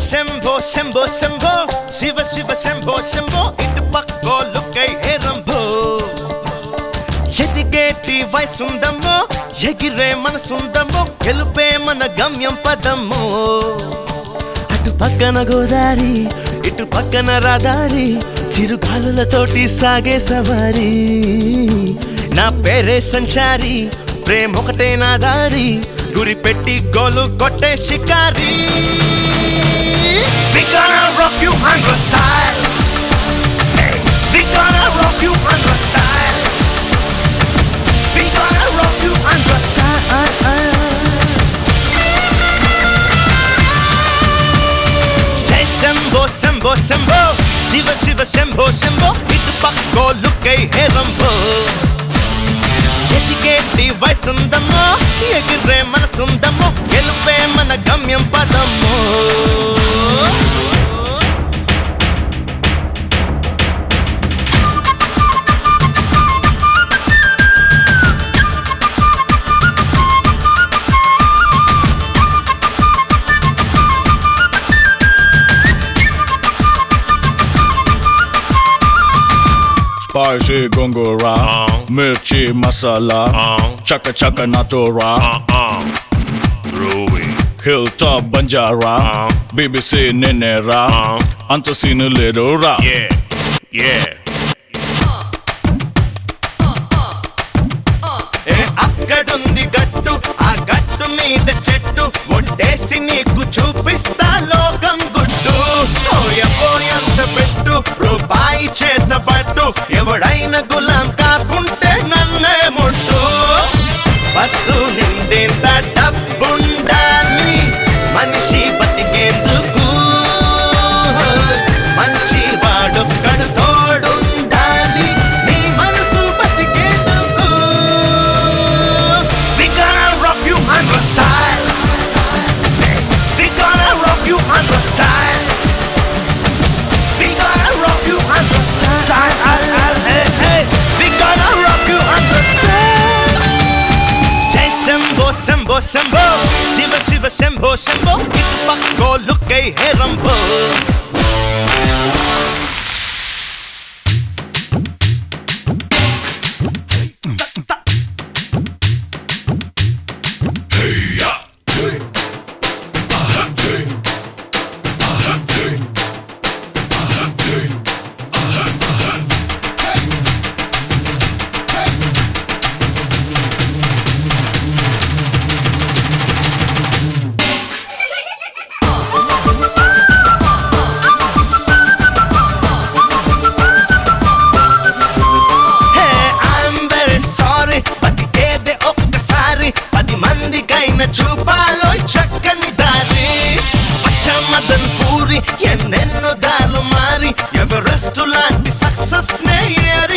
శంభో శంభో శంభో శివ శివ శంభో శంభో ఇటు పక్కో లుక్కై హేరంభో ఎదిగేటి వయసుందమ్మో ఎగిరే మనసుందమ్మో గెలుపే మన గమ్యం పదమ్మో అటు పక్కన గోదారి ఇటు పక్కన రాదారి చిరుగాలులతోటి సాగే సవారి నా పేరే సంచారి ప్రేమొకటే నా దారి గురి పెట్టి గోలు కొట్టే shikari We gonna rock you under style Hey, We gonna rock you under style We gonna rock you under style జై శంభో శంభో శంభో శివ శివ శంభో శంభో ఇటు పక్కో లుక్కై హేరంభో ఎదిగేటి వయసుందమ్మో ఎగిరే మనసుందమ్మో గెలుపే మన గమ్యం పదమ్మో Spicy gongora, mirchi masala, chaka chaka natura, hilltop banjara, BBC nenera, అంత సీను లేదు రా Yeah, yeah. ఏ అక్కడుంది గట్టు ఆ గట్టు మీద చెట్టు ఒట్టేసి నీకు చూపిస్తా లోకం గుట్టు పోయంత పెట్టు రూపాయి చేత పట్టు ఎవడైనా గులాం కాకుంటే నన్నే ముట్టు బస్సు నిండేంత డబ్బుండాలి మనిషి బతికేందుకు మంచి వాడు కడుతోడుండాలి నీ మనసు బతికేందుకు We gonna rock you under style We gonna rock you under style We gonna rock you under style Hey, hey. We gonna rock you under style జై శంభో శంభో శంభో శివ శివ శంభో శంభో ఇటు పక్కో లుక్కై Herambho hey I'm very sorry బతికేదే ఒక్కసారి పది మందికైనా చూపాలో చక్కని దారి మదన్ పూరి ఎన్నెన్నో దారులు మారి ఎవరెస్ట్ లాంటి సక్సెస్ నే